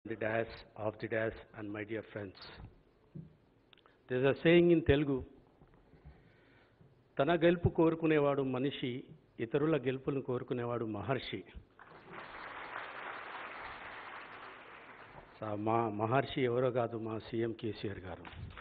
the dash, of the dash, and my dear friends. There's a saying in Telugu, తన గెలుపు కోరుకునేవాడు మనిషి ఇతరుల గెలుపులను కోరుకునేవాడు మహర్షి సా- మా మహర్షి ఎవరో కాదు మా సీఎం కేసీఆర్ గారు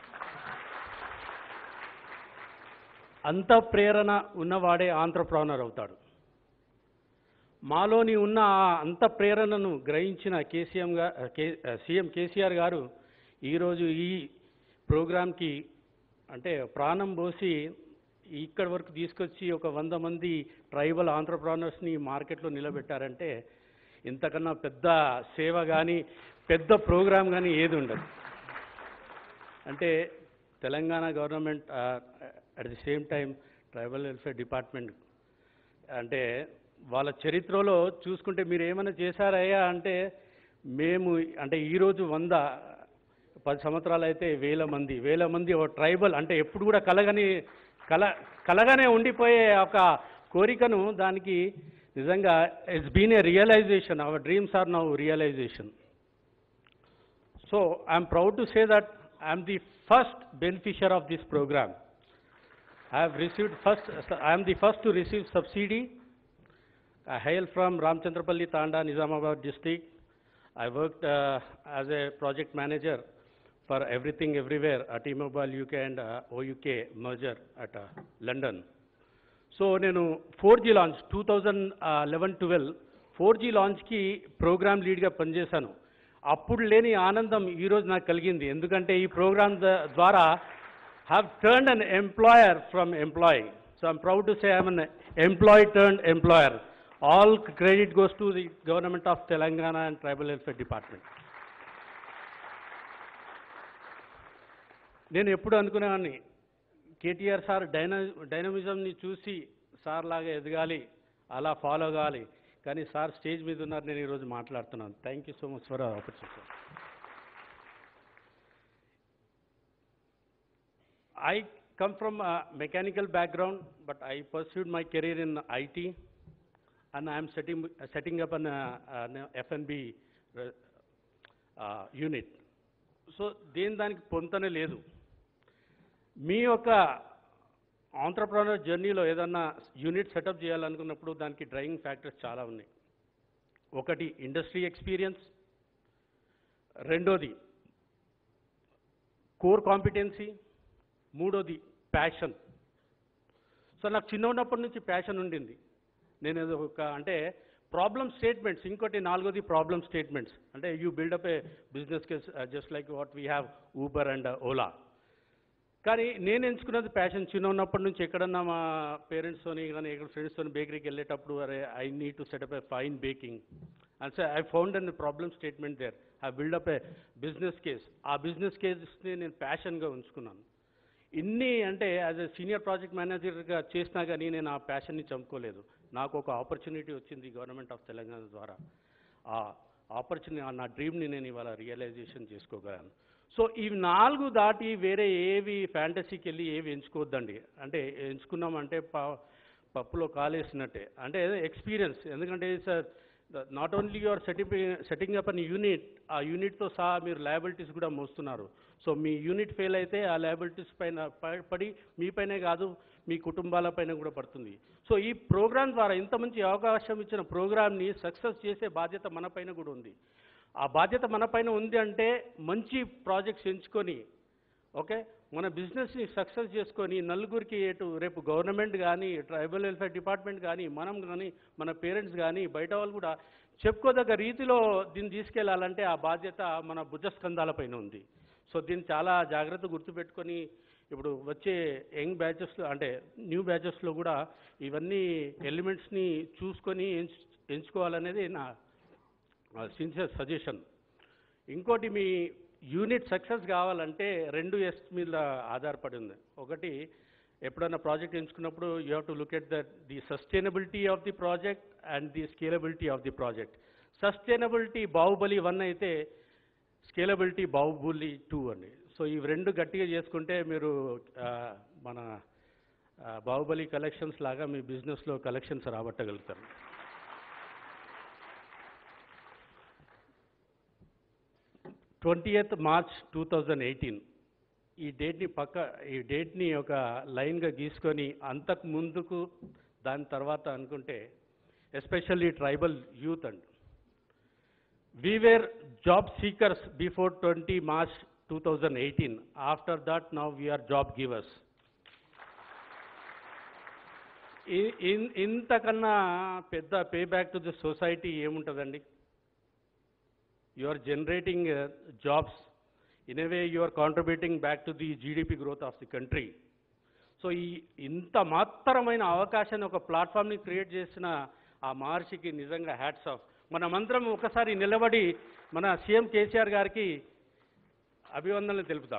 అంత ప్రేరణ ఉన్నవాడే ఆంధ్రప్రానర్ అవుతాడు మాలోని ఉన్న ఆ అంత ప్రేరణను గ్రహించిన కేసీఎం గా కే సీఎం కేసీఆర్ గారు ఈరోజు ఈ ప్రోగ్రాంకి అంటే ప్రాణం పోసి ఇక్కడి వరకు తీసుకొచ్చి ఒక వంద మంది ట్రైబల్ ఆంటర్ప్రానర్స్ని మార్కెట్లో నిలబెట్టారంటే ఇంతకన్నా పెద్ద సేవ కానీ పెద్ద ప్రోగ్రాం కానీ ఏది ఉండదు అంటే Telangana government at the same time tribal welfare department అంటే వాళ్ళ చరిత్రలో చూసుకుంటే మీరు ఏమైనా చేశారయ్యా అంటే మేము అంటే ఈరోజు వంద పది సంవత్సరాలు అయితే వేల మంది వేల మంది ఒక ట్రైబల్ అంటే ఎప్పుడు కూడా కలగని కల కలగానే ఉండిపోయే ఒక కోరికను దానికి నిజంగా it's been a realization our dreams are now realization so I'm proud to say that I'm the first beneficiary of this programme I have received first, I am the first to receive subsidy. I hail from Ramchandrapalli Tanda, Nizamabad district. I worked uh, as a project manager for everything everywhere at T-Mobile UK and uh, OUK merger at uh, London. So నేను four G launch two thousand eleven twelve four G లాంచ్కి programme లీడ్గా పనిచేశాను అప్పుడు లేని ఆనందం ఈరోజు నాకు కలిగింది ఎందుకంటే ఈ ప్రోగ్రామ్ ద్వారా have turn an employer from employee so I'm proud to say I'm an employee turn employer all credit goes to the government of Telangana and tribal welfare department నేను ఎప్పుడు అనుకునేవాడిని కేటీఆర్ సార్ డైనా డైనమిజంని చూసి సార్ లాగా ఎదగాలి అలా ఫాలో కావాలి కానీ సార్ స్టేజ్ మీద ఉన్నారు నేను ఈరోజు మాట్లాడుతున్నాను thank you so much for opportunity I come from a mechanical background, but I pursued my career in IT, and I am setting, setting up an, uh, an F&B uh, unit. So దేని దానికి పొంతనే లేదు మీ యొక్క entrepreneur జర్నీలో ఏదన్నా unit setup చేయాలనుకున్నప్పుడు దానికి driving factors చాలా ఉన్నాయి ఒకటి ఇండస్ట్రీ ఎక్స్పీరియన్స్ రెండోది కోర్ కాంపిటెన్సీ మూడోది ప్యాషన్ సో నాకు చిన్న ఉన్నప్పటి నుంచి ప్యాషన్ ఉండింది నేను ఏదో ఒక అంటే ప్రాబ్లమ్ స్టేట్మెంట్స్ ఇంకోటి నాలుగోది ప్రాబ్లమ్ స్టేట్మెంట్స్ అంటే you build up a business case just like what we have Uber and Ola కానీ నేను ఎంచుకున్నది ప్యాషన్ చిన్న ఉన్నప్పటి నుంచి ఎక్కడన్నా మా పేరెంట్స్తోని కానీ ఎక్కడ ఫ్రెండ్స్తో బేకరీకి వెళ్ళేటప్పుడు అరే I need to set up a fine baking and so I found an problem statement there I build up a business case ఆ బిజినెస్ కేస్ని నేను ప్యాషన్గా ఉంచుకున్నాను ఇన్ని అంటే యాజ్ ఎ సీనియర్ ప్రాజెక్ట్ మేనేజర్గా చేసినా కానీ నేను ఆ ప్యాషన్ని చంపుకోలేదు నాకు ఒక ఆపర్చునిటీ వచ్చింది గవర్నమెంట్ ఆఫ్ తెలంగాణ ద్వారా ఆ ఆపర్చునిటీ నా డ్రీమ్ని నేను ఇవాళ రియలైజేషన్ చేసుకోగలను సో ఈ నాలుగు దాటి వేరే ఏవి ఫ్యాంటసీకి వెళ్ళి ఏవి ఎంచుకోవద్దండి అంటే ఎంచుకున్నామంటే ప పప్పులో కాలేసినట్టే అంటే ఎక్స్పీరియన్స్ ఎందుకంటే sir not only your setting setting up an unit ఆ యూనిట్తో సహా మీరు లయబిలిటీస్ కూడా మోస్తున్నారు సో మీ యూనిట్ ఫెయిల్ అయితే ఆ లయబిలిటీస్ పైన ప- పడి మీపైనే కాదు మీ కుటుంబాల పైన కూడా పడుతుంది సో ఈ ప్రోగ్రామ్ ద్వారా ఇంత మంచి అవకాశం ఇచ్చిన ప్రోగ్రామ్ని సక్సెస్ చేసే బాధ్యత మన పైన కూడా ఉంది ఆ బాధ్యత మన పైన ఉంది అంటే మంచి ప్రాజెక్ట్స్ ఎంచుకొని ఓకే మన బిజినెస్ని సక్సెస్ చేసుకొని నలుగురికి ఎటు రేపు గవర్నమెంట్ కానీ ట్రైబల్ వెల్ఫేర్ డిపార్ట్మెంట్ కానీ మనం కానీ మన పేరెంట్స్ కానీ బయట వాళ్ళు కూడా చెప్పుకోదగ్గ రీతిలో దీన్ని తీసుకెళ్లాలంటే ఆ బాధ్యత మన భుజస్కంధాలపైన ఉంది సో దీన్ని చాలా జాగ్రత్త గుర్తుపెట్టుకొని ఇప్పుడు వచ్చే యంగ్ బ్యాచెస్లో అంటే న్యూ బ్యాచెస్లో కూడా ఇవన్నీ ఎలిమెంట్స్ని చూసుకొని ఎంచు ఎంచుకోవాలనేది నా సిన్సియర్ సజెషన్ ఇంకోటి మీ యూనిట్ సక్సెస్ కావాలంటే రెండు ఎస్ మీద ఆధారపడి ఉంది ఒకటి ఎప్పుడైనా ప్రాజెక్ట్ ఎంచుకున్నప్పుడు you have to look at the the sustainability of the project and the scalability of the project sustainability Baahubali one అయితే స్కేలబిలిటీ బాహుబలి టూ అండి సో ఇవి రెండు గట్టిగా చేసుకుంటే మీరు ఆ, మన ఆ, బాహుబలి కలెక్షన్స్ లాగా మీ బిజినెస్లో కలెక్షన్స్ రాబట్టగలుగుతారు twenty March two thousand eighteen ఈ డేట్ని పక్క ఈ డేట్ని ఒక లైన్గా గీసుకొని అంతకు ముందుకు దాని తర్వాత అనుకుంటే especially tribal youth and we were job seekers before twenty March two thousand eighteen after that now we are job givers ఇంతకన్నా పెద్ద pay back to the society ఏముంటుందండి you are generating uh, jobs. In a way, you are contributing back to the GDP growth of the country. So ఈ ఇంత మాత్రమైన అవకాశాన్ని ఒక ప్లాట్ఫామ్ని create చేసిన ఆ మహర్షికి నిజంగా హ్యాట్స్ ఆఫ్ మనమందరం ఒకసారి నిలబడి మన సీఎం కేసీఆర్ గారికి అభివందనలు తెలుపుతాం